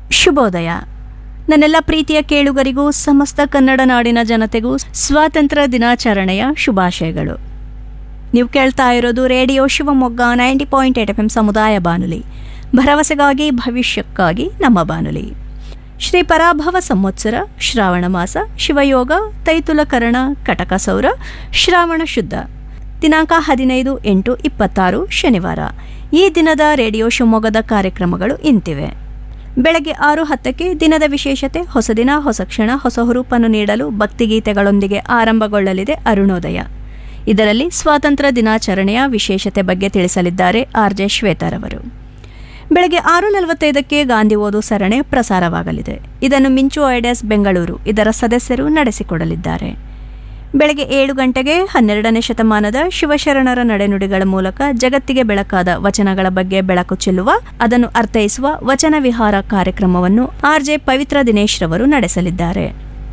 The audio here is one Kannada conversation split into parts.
ಶುಭೋದಯ ನನ್ನೆಲ್ಲ ಪ್ರೀತಿಯ ಕೇಳುಗರಿಗೂ ಸಮಸ್ತ ಕನ್ನಡ ನಾಡಿನ ಜನತೆಗೂ ಸ್ವಾತಂತ್ರ್ಯ ದಿನಾಚರಣೆಯ ಶುಭಾಶಯಗಳು ನೀವು ಕೇಳ್ತಾ ಇರೋದು radio Shivamogga ninety point eight F M ಸಮುದಾಯ ಬಾನುಲಿ ಭರವಸೆಗಾಗಿ ಭವಿಷ್ಯಕ್ಕಾಗಿ ನಮ್ಮ ಬಾನುಲಿ ಶ್ರೀ ಪರಾಭವ ಸಂವತ್ಸರ ಶ್ರಾವಣ ಮಾಸ ಶಿವಯೋಗ ತೈತುಲಕರಣ ಕಟಕ ಸೌರ ಶ್ರಾವಣ ಶುದ್ಧ ದಿನಾಂಕ ಹದಿನೈದು ಎಂಟು ಇಪ್ಪತ್ತಾರು ಶನಿವಾರ ಈ ದಿನದ ರೇಡಿಯೋ ಶಿವಮೊಗ್ಗದ ಕಾರ್ಯಕ್ರಮಗಳು ಇಂತಿವೆ ಬೆಳಗ್ಗೆ ಆರು ಹತ್ತಕ್ಕೆ ದಿನದ ವಿಶೇಷತೆ ಹೊಸ ದಿನ ಹೊಸ ಕ್ಷಣ ಹೊಸ ಹುರುಪನ್ನು ನೀಡಲು ಭಕ್ತಿಗೀತೆಗಳೊಂದಿಗೆ ಆರಂಭಗೊಳ್ಳಲಿದೆ ಅರುಣೋದಯ ಇದರಲ್ಲಿ ಸ್ವಾತಂತ್ರ್ಯ ದಿನಾಚರಣೆಯ ವಿಶೇಷತೆ ಬಗ್ಗೆ ತಿಳಿಸಲಿದ್ದಾರೆ ಆರ್ ಜೆ ಶ್ವೇತಾರವರು ಬೆಳಗ್ಗೆ ಆರು ನಲವತ್ತೈದಕ್ಕೆ ಗಾಂಧಿ ಓದು ಸರಣಿ ಪ್ರಸಾರವಾಗಲಿದೆ ಇದನ್ನು ಮಿಂಚು ಐಡಿಯಾಸ್ ಬೆಂಗಳೂರು ಇದರ ಸದಸ್ಯರು ನಡೆಸಿಕೊಡಲಿದ್ದಾರೆ ಬೆಳಗ್ಗೆ ಏಳು ಗಂಟೆಗೆ ಹನ್ನೆರಡನೇ ಶತಮಾನದ ಶಿವಶರಣರ ನಡೆನುಡಿಗಳ ಮೂಲಕ ಜಗತ್ತಿಗೆ ಬೆಳಕಾದ ವಚನಗಳ ಬಗ್ಗೆ ಬೆಳಕು ಚೆಲ್ಲುವ ಅದನ್ನು ಅರ್ಥೈಸುವ ವಚನ ವಿಹಾರ ಕಾರ್ಯಕ್ರಮವನ್ನು ಆರ್ ಜೆ ಪವಿತ್ರ ದಿನೇಶ್ ರವರು ನಡೆಸಲಿದ್ದಾರೆ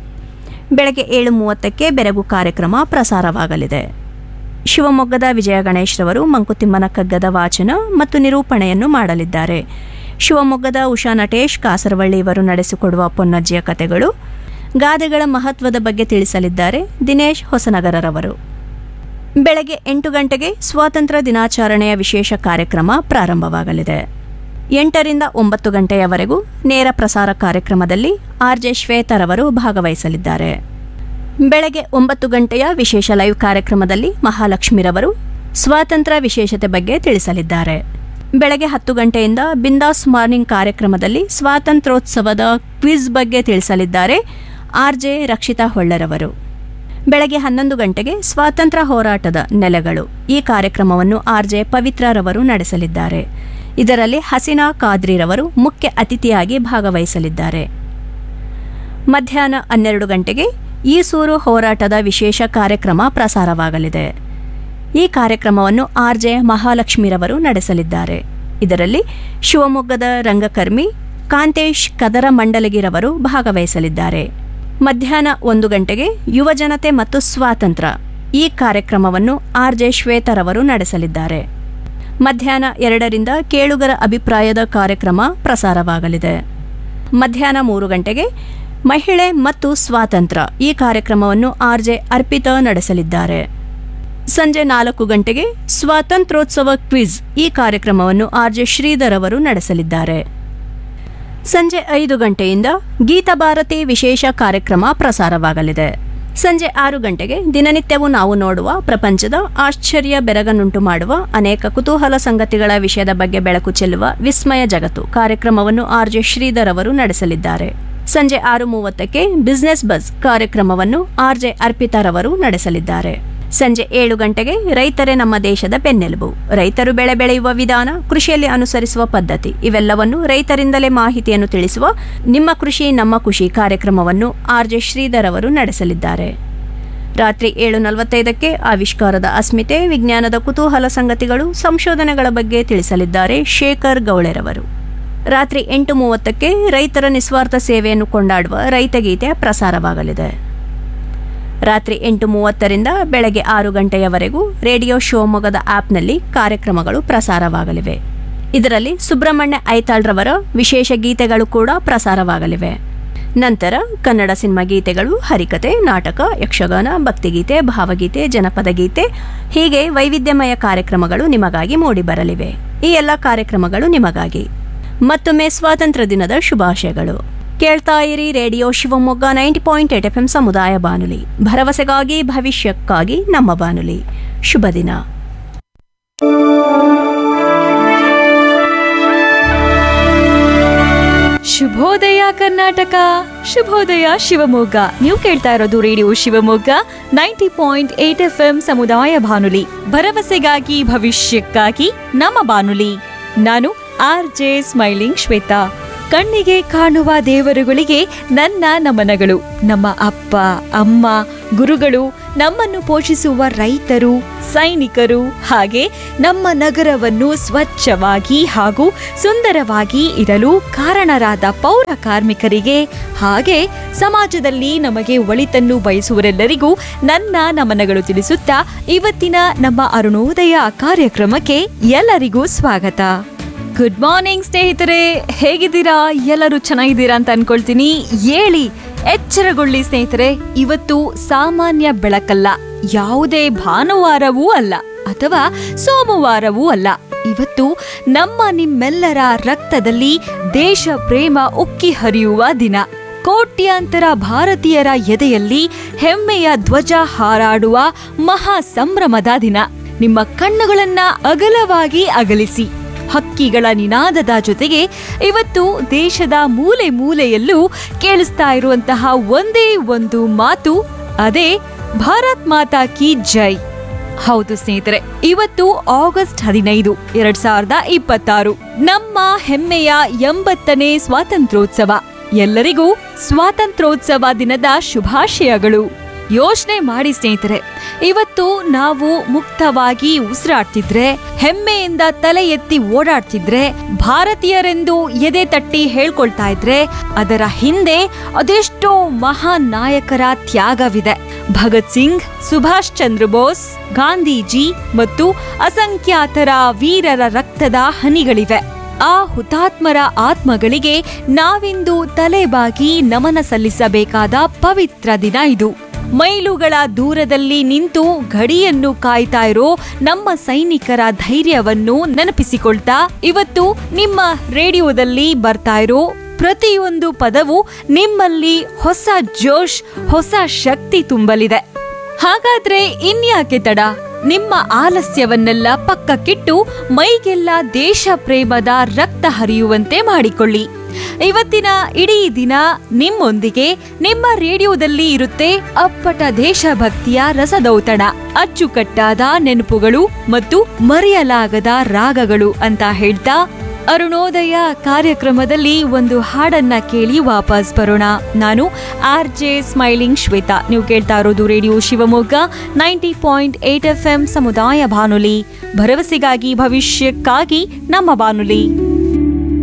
ಬೆಳಗ್ಗೆ ಏಳು ಮೂವತ್ತಕ್ಕೆ ಬೆರಗು ಕಾರ್ಯಕ್ರಮ ಪ್ರಸಾರವಾಗಲಿದೆ ಶಿವಮೊಗ್ಗದ ವಿಜಯ ಗಣೇಶ್ ರವರು ಮಂಕುತಿಮ್ಮನ ಕಗ್ಗದ ವಾಚನ ಮತ್ತು ನಿರೂಪಣೆಯನ್ನು ಮಾಡಲಿದ್ದಾರೆ ಶಿವಮೊಗ್ಗದ ಉಷಾ ನಟೇಶ್ ಕಾಸರವಳ್ಳಿ ಇವರು ನಡೆಸಿಕೊಡುವ ಪೊನ್ನಜ್ಜಿಯ ಕಥೆಗಳು ಗಾದೆಗಳ ಮಹತ್ವದ ಬಗ್ಗೆ ತಿಳಿಸಲಿದ್ದಾರೆ ದಿನೇಶ್ ಹೊಸನಗರರವರು ಬೆಳಗ್ಗೆ ಎಂಟು ಗಂಟೆಗೆ ಸ್ವಾತಂತ್ರ್ಯ ದಿನಾಚರಣೆಯ ವಿಶೇಷ ಕಾರ್ಯಕ್ರಮ ಪ್ರಾರಂಭವಾಗಲಿದೆ ಎಂಟರಿಂದ ಒಂಬತ್ತು ಗಂಟೆಯವರೆಗೂ ನೇರ ಪ್ರಸಾರ ಕಾರ್ಯಕ್ರಮದಲ್ಲಿ ಆರ್ ಜೆ ಶ್ವೇತರವರು ಭಾಗವಹಿಸಲಿದ್ದಾರೆ ಬೆಳಗ್ಗೆ ಒಂಬತ್ತು ಗಂಟೆಯ ವಿಶೇಷ ಲೈವ್ ಕಾರ್ಯಕ್ರಮದಲ್ಲಿ ಮಹಾಲಕ್ಷ್ಮಿರವರು ಸ್ವಾತಂತ್ರ್ಯ ವಿಶೇಷತೆ ಬಗ್ಗೆ ತಿಳಿಸಲಿದ್ದಾರೆ ಬೆಳಗ್ಗೆ ಹತ್ತು ಗಂಟೆಯಿಂದ ಬಿಂದಾಸ್ ಮಾರ್ನಿಂಗ್ ಕಾರ್ಯಕ್ರಮದಲ್ಲಿ ಸ್ವಾತಂತ್ರ್ಯೋತ್ಸವದ ಕ್ವಿಜ್ ಬಗ್ಗೆ ತಿಳಿಸಲಿದ್ದಾರೆ ಆರ್ ಜೆ ರಕ್ಷಿತಾ ಹೊಳ್ಳರವರು ಬೆಳಗ್ಗೆ ಹನ್ನೊಂದು ಗಂಟೆಗೆ ಸ್ವಾತಂತ್ರ್ಯ ಹೋರಾಟದ ನೆಲೆಗಳು ಈ ಕಾರ್ಯಕ್ರಮವನ್ನು ಆರ್ ಜೆ ಪವಿತ್ರರವರು ನಡೆಸಲಿದ್ದಾರೆ ಇದರಲ್ಲಿ ಹಸೀನಾ ಖಾದ್ರಿರವರು ಮುಖ್ಯ ಅತಿಥಿಯಾಗಿ ಭಾಗವಹಿಸಲಿದ್ದಾರೆ ಮಧ್ಯಾಹ್ನ ಹನ್ನೆರಡು ಗಂಟೆಗೆ ಈಸೂರು ಹೋರಾಟದ ವಿಶೇಷ ಕಾರ್ಯಕ್ರಮ ಪ್ರಸಾರವಾಗಲಿದೆ ಈ ಕಾರ್ಯಕ್ರಮವನ್ನು ಆರ್ ಜೆ ಮಹಾಲಕ್ಷ್ಮಿರವರು ನಡೆಸಲಿದ್ದಾರೆ ಇದರಲ್ಲಿ ಶಿವಮೊಗ್ಗದ ರಂಗಕರ್ಮಿ ಕಾಂತೇಶ್ ಕದರ ಮಂಡಲಗಿರವರು ಭಾಗವಹಿಸಲಿದ್ದಾರೆ ಮಧ್ಯಾಹ್ನ ಒಂದು ಗಂಟೆಗೆ ಯುವಜನತೆ ಮತ್ತು ಸ್ವಾತಂತ್ರ್ಯ ಈ ಕಾರ್ಯಕ್ರಮವನ್ನು ಆರ್ ಜೆ ಶ್ವೇತರವರು ನಡೆಸಲಿದ್ದಾರೆ ಮಧ್ಯಾಹ್ನ ಎರಡರಿಂದ ಕೇಳುಗರ ಅಭಿಪ್ರಾಯದ ಕಾರ್ಯಕ್ರಮ ಪ್ರಸಾರವಾಗಲಿದೆ ಮಧ್ಯಾಹ್ನ ಮೂರು ಗಂಟೆಗೆ ಮಹಿಳೆ ಮತ್ತು ಸ್ವಾತಂತ್ರ್ಯ ಈ ಕಾರ್ಯಕ್ರಮವನ್ನು ಆರ್ ಜೆ ಅರ್ಪಿತಾ ನಡೆಸಲಿದ್ದಾರೆ ಸಂಜೆ ನಾಲ್ಕು ಗಂಟೆಗೆ ಸ್ವಾತಂತ್ರ್ಯೋತ್ಸವ ಕ್ವಿಜ್ ಈ ಕಾರ್ಯಕ್ರಮವನ್ನು ಆರ್ ಜೆ ಶ್ರೀಧರ್ ಅವರು ನಡೆಸಲಿದ್ದಾರೆ ಸಂಜೆ ಐದು ಗಂಟೆಯಿಂದ ಗೀತಭಾರತಿ ವಿಶೇಷ ಕಾರ್ಯಕ್ರಮ ಪ್ರಸಾರವಾಗಲಿದೆ ಸಂಜೆ ಆರು ಗಂಟೆಗೆ ದಿನನಿತ್ಯವೂ ನಾವು ನೋಡುವ ಪ್ರಪಂಚದ ಆಶ್ಚರ್ಯ ಬೆರಗನ್ನುಂಟು ಮಾಡುವ ಅನೇಕ ಕುತೂಹಲ ಸಂಗತಿಗಳ ವಿಷಯದ ಬಗ್ಗೆ ಬೆಳಕು ಚೆಲ್ಲುವ ವಿಸ್ಮಯ ಜಗತ್ತು ಕಾರ್ಯಕ್ರಮವನ್ನು ಆರ್ ಜೆ ಶ್ರೀಧರ್ ಅವರು ನಡೆಸಲಿದ್ದಾರೆ ಸಂಜೆ ಆರು ಮೂವತ್ತಕ್ಕೆ ಬಿಸಿನೆಸ್ ಬಸ್ ಕಾರ್ಯಕ್ರಮವನ್ನು ಆರ್ ಜೆ ಅರ್ಪಿತಾರವರು ನಡೆಸಲಿದ್ದಾರೆ ಸಂಜೆ ಏಳು ಗಂಟೆಗೆ ರೈತರೇ ನಮ್ಮ ದೇಶದ ಬೆನ್ನೆಲುಬು ರೈತರು ಬೆಳೆ ಬೆಳೆಯುವ ವಿಧಾನ ಕೃಷಿಯಲ್ಲಿ ಅನುಸರಿಸುವ ಪದ್ಧತಿ ಇವೆಲ್ಲವನ್ನು ರೈತರಿಂದಲೇ ಮಾಹಿತಿಯನ್ನು ತಿಳಿಸುವ ನಿಮ್ಮ ಕೃಷಿ ನಮ್ಮ ಖುಷಿ ಕಾರ್ಯಕ್ರಮವನ್ನು ಆರ್ ಜೆ ಶ್ರೀಧರ್ ಅವರು ನಡೆಸಲಿದ್ದಾರೆ ರಾತ್ರಿ ಏಳು ನಲವತ್ತೈದಕ್ಕೆ ಆವಿಷ್ಕಾರದ ಅಸ್ಮಿತೆ ವಿಜ್ಞಾನದ ಕುತೂಹಲ ಸಂಗತಿಗಳು ಸಂಶೋಧನೆಗಳ ಬಗ್ಗೆ ತಿಳಿಸಲಿದ್ದಾರೆ ಶೇಖರ್ ಗೌಳೆರವರು ರಾತ್ರಿ ಎಂಟು ಮೂವತ್ತಕ್ಕೆ ರೈತರ ನಿಸ್ವಾರ್ಥ ಸೇವೆಯನ್ನು ಕೊಂಡಾಡುವ ರೈತಗೀತೆ ಪ್ರಸಾರವಾಗಲಿದೆ ರಾತ್ರಿ ಎಂಟು ಮೂವತ್ತರಿಂದ ಬೆಳಗ್ಗೆ ಆರು ಗಂಟೆಯವರೆಗೂ ರೇಡಿಯೋ ಶಿವಮೊಗ್ಗದ ಆಪ್ನಲ್ಲಿ ಕಾರ್ಯಕ್ರಮಗಳು ಪ್ರಸಾರವಾಗಲಿವೆ ಇದರಲ್ಲಿ ಸುಬ್ರಹ್ಮಣ್ಯ ಐತಾಳ್ರವರ ವಿಶೇಷ ಗೀತೆಗಳು ಕೂಡ ಪ್ರಸಾರವಾಗಲಿವೆ ನಂತರ ಕನ್ನಡ ಸಿನಿಮಾ ಗೀತೆಗಳು ಹರಿಕತೆ ನಾಟಕ ಯಕ್ಷಗಾನ ಭಕ್ತಿಗೀತೆ ಭಾವಗೀತೆ ಜನಪದ ಗೀತೆ ಹೀಗೆ ವೈವಿಧ್ಯಮಯ ಕಾರ್ಯಕ್ರಮಗಳು ನಿಮಗಾಗಿ ಮೂಡಿಬರಲಿವೆ ಈ ಎಲ್ಲ ಕಾರ್ಯಕ್ರಮಗಳು ನಿಮಗಾಗಿ ಮತ್ತೊಮ್ಮೆ ಸ್ವಾತಂತ್ರ್ಯ ದಿನದ ಶುಭಾಶಯಗಳು ಕೇಳ್ತಾ ಇರಿ radio Shivamogga ninety point eight F M ಸಮುದಾಯ ಬಾನುಲಿ ಭರವಸೆಗಾಗಿ ಭವಿಷ್ಯಕ್ಕಾಗಿ ನಮ್ಮ ಬಾನುಲಿ ಶುಭ ದಿನ ಶುಭೋದಯ ಕರ್ನಾಟಕ ಶುಭೋದಯ ಶಿವಮೊಗ್ಗ ನೀವು ಕೇಳ್ತಾ ಇರೋದು radio Shivamogga ninety point eight F M ಸಮುದಾಯ ಬಾನುಲಿ ಭರವಸೆಗಾಗಿ ಭವಿಷ್ಯಕ್ಕಾಗಿ ನಮ್ಮ ಬಾನುಲಿ ನಾನು ಆರ್ ಜೆ ಸ್ಮೈಲಿಂಗ್ ಶ್ವೇತಾ ಕಣ್ಣಿಗೆ ಕಾಣುವ ದೇವರುಗಳಿಗೆ ನನ್ನ ನಮನಗಳು ನಮ್ಮ ಅಪ್ಪ ಅಮ್ಮ ಗುರುಗಳು ನಮ್ಮನ್ನು ಪೋಷಿಸುವ ರೈತರು ಸೈನಿಕರು ಹಾಗೆ ನಮ್ಮ ನಗರವನ್ನು ಸ್ವಚ್ಛವಾಗಿ ಹಾಗೂ ಸುಂದರವಾಗಿ ಇರಲು ಕಾರಣರಾದ ಪೌರ ಕಾರ್ಮಿಕರಿಗೆ ಹಾಗೆ ಸಮಾಜದಲ್ಲಿ ನಮಗೆ ಒಳಿತನ್ನು ಬಯಸುವರೆಲ್ಲರಿಗೂ ನನ್ನ ನಮನಗಳು ತಿಳಿಸುತ್ತಾ ಇವತ್ತಿನ ನಮ್ಮ ಅರುಣೋದಯ ಕಾರ್ಯಕ್ರಮಕ್ಕೆ ಎಲ್ಲರಿಗೂ ಸ್ವಾಗತ ಗುಡ್ ಮಾರ್ನಿಂಗ್ ಸ್ನೇಹಿತರೆ ಹೇಗಿದ್ದೀರಾ ಎಲ್ಲರೂ ಚೆನ್ನಾಗಿದ್ದೀರಾ ಅಂತ ಅನ್ಕೊಳ್ತೀನಿ ಹೇಳಿ ಎಚ್ಚರಗೊಳ್ಳಿ ಸ್ನೇಹಿತರೆ ಇವತ್ತು ಸಾಮಾನ್ಯ ಬೆಳಕಲ್ಲ ಯಾವುದೇ ಭಾನುವಾರವೂ ಅಲ್ಲ ಅಥವಾ ಸೋಮವಾರವೂ ಅಲ್ಲ ಇವತ್ತು ನಮ್ಮ ನಿಮ್ಮೆಲ್ಲರ ರಕ್ತದಲ್ಲಿ ದೇಶ ಪ್ರೇಮ ಉಕ್ಕಿ ಹರಿಯುವ ದಿನ ಕೋಟ್ಯಾಂತರ ಭಾರತೀಯರ ಎದೆಯಲ್ಲಿ ಹೆಮ್ಮೆಯ ಧ್ವಜ ಹಾರಾಡುವ ಮಹಾ ಸಂಭ್ರಮದ ದಿನ ನಿಮ್ಮ ಕಣ್ಣುಗಳನ್ನ ಅಗಲವಾಗಿ ಅಗಲಿಸಿ ಹಕ್ಕಿಗಳ ನಿನಾದದ ಜೊತೆಗೆ ಇವತ್ತು ದೇಶದ ಮೂಲೆ ಮೂಲೆಯಲ್ಲೂ ಕೇಳಿಸ್ತಾ ಇರುವಂತಹ ಒಂದೇ ಒಂದು ಮಾತು ಅದೇ ಭಾರತ್ ಮಾತಾ ಕಿ ಜೈ ಹೌದು ಸ್ನೇಹಿತರೆ ಇವತ್ತು ಆಗಸ್ಟ್ ಹದಿನೈದು ಎರಡ್ ಸಾವಿರದ ಇಪ್ಪತ್ತಾರು ನಮ್ಮ ಹೆಮ್ಮೆಯ ಎಂಬತ್ತನೇ ಸ್ವಾತಂತ್ರ್ಯೋತ್ಸವ ಎಲ್ಲರಿಗೂ ಸ್ವಾತಂತ್ರ್ಯೋತ್ಸವ ದಿನದ ಶುಭಾಶಯಗಳು ಯೋಚನೆ ಮಾಡಿ ಸ್ನೇಹಿತರೆ ಇವತ್ತು ನಾವು ಮುಕ್ತವಾಗಿ ಉಸಿರಾಡ್ತಿದ್ರೆ ಹೆಮ್ಮೆಯಿಂದ ತಲೆ ಎತ್ತಿ ಓಡಾಡ್ತಿದ್ರೆ ಭಾರತೀಯರೆಂದು ಎದೆ ತಟ್ಟಿ ಹೇಳ್ಕೊಳ್ತಾ ಇದ್ರೆ ಅದರ ಹಿಂದೆ ಅದೆಷ್ಟೋ ಮಹಾನ್ ನಾಯಕರ ತ್ಯಾಗವಿದೆ ಭಗತ್ ಸಿಂಗ್ ಸುಭಾಷ್ ಚಂದ್ರ ಬೋಸ್ ಗಾಂಧೀಜಿ ಮತ್ತು ಅಸಂಖ್ಯಾತರ ವೀರರ ರಕ್ತದ ಹನಿಗಳಿವೆ ಆ ಹುತಾತ್ಮರ ಆತ್ಮಗಳಿಗೆ ನಾವಿಂದು ತಲೆಬಾಗಿ ನಮನ ಸಲ್ಲಿಸಬೇಕಾದ ಪವಿತ್ರ ದಿನ ಇದು ಮೈಲುಗಳ ದೂರದಲ್ಲಿ ನಿಂತು ಗಡಿಯನ್ನು ಕಾಯ್ತಾ ಇರೋ ನಮ್ಮ ಸೈನಿಕರ ಧೈರ್ಯವನ್ನು ನೆನಪಿಸಿಕೊಳ್ತಾ ಇವತ್ತು ನಿಮ್ಮ ರೇಡಿಯೋದಲ್ಲಿ ಬರ್ತಾ ಇರೋ ಪ್ರತಿಯೊಂದು ಪದವು ನಿಮ್ಮಲ್ಲಿ ಹೊಸ ಜೋಶ್ ಹೊಸ ಶಕ್ತಿ ತುಂಬಲಿದೆ ಹಾಗಾದ್ರೆ ಇನ್ಯಾಕೆ ತಡ ನಿಮ್ಮ ಆಲಸ್ಯವನ್ನೆಲ್ಲ ಪಕ್ಕಕ್ಕಿಟ್ಟು ಮೈಗೆಲ್ಲ ದೇಶ ಪ್ರೇಮದ ರಕ್ತ ಹರಿಯುವಂತೆ ಮಾಡಿಕೊಳ್ಳಿ ಇವತ್ತಿನ ಇಡೀ ದಿನ ನಿಮ್ಮೊಂದಿಗೆ ನಿಮ್ಮ ರೇಡಿಯೋದಲ್ಲಿ ಇರುತ್ತೆ ಅಪ್ಪಟ ದೇಶಭಕ್ತಿಯ ರಸದೌತಣ ಅಚ್ಚುಕಟ್ಟಾದ ನೆನಪುಗಳು ಮತ್ತು ಮರೆಯಲಾಗದ ರಾಗಗಳು ಅಂತ ಹೇಳ್ತಾ ಅರುಣೋದಯ ಕಾರ್ಯಕ್ರಮದಲ್ಲಿ ಒಂದು ಹಾಡನ್ನ ಕೇಳಿ ವಾಪಸ್ ಬರೋಣ ನಾನು ಆರ್ ಜೆ ಸ್ಮೈಲಿಂಗ್ ಶ್ವೇತಾ ನೀವು ಕೇಳ್ತಾ ಇರೋದು radio Shivamogga ninety point eight F M ಸಮುದಾಯ ಬಾನುಲಿ ಭರವಸೆಗಾಗಿ ಭವಿಷ್ಯಕ್ಕಾಗಿ ನಮ್ಮ ಬಾನುಲಿ